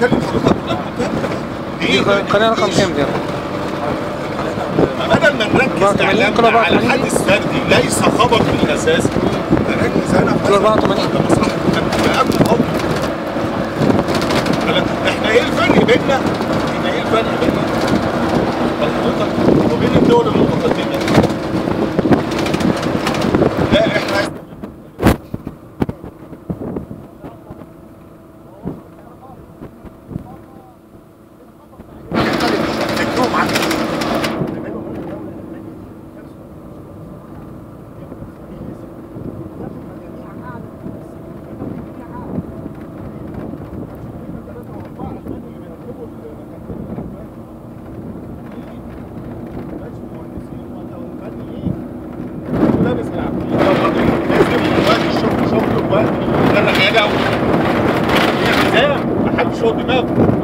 بكلم حضرتك دي دي قناه رقم كام دي؟ بدل ما نركز 84 اعلامنا كيلو على 84 حادث فردي ليس خبر من الاساس نركز انا في كيلو 84 ده مصلحه قبل الامر احنا ايه الفرق بيننا؟ احنا ايه الفرق بيننا؟ حضرتك وبين الدول المتقدمه لا احنا فكرهم عن لابس العقلية لازم وقت الشغل شغل ووقت الرحلة وفي التزام محدش يقعد دماغه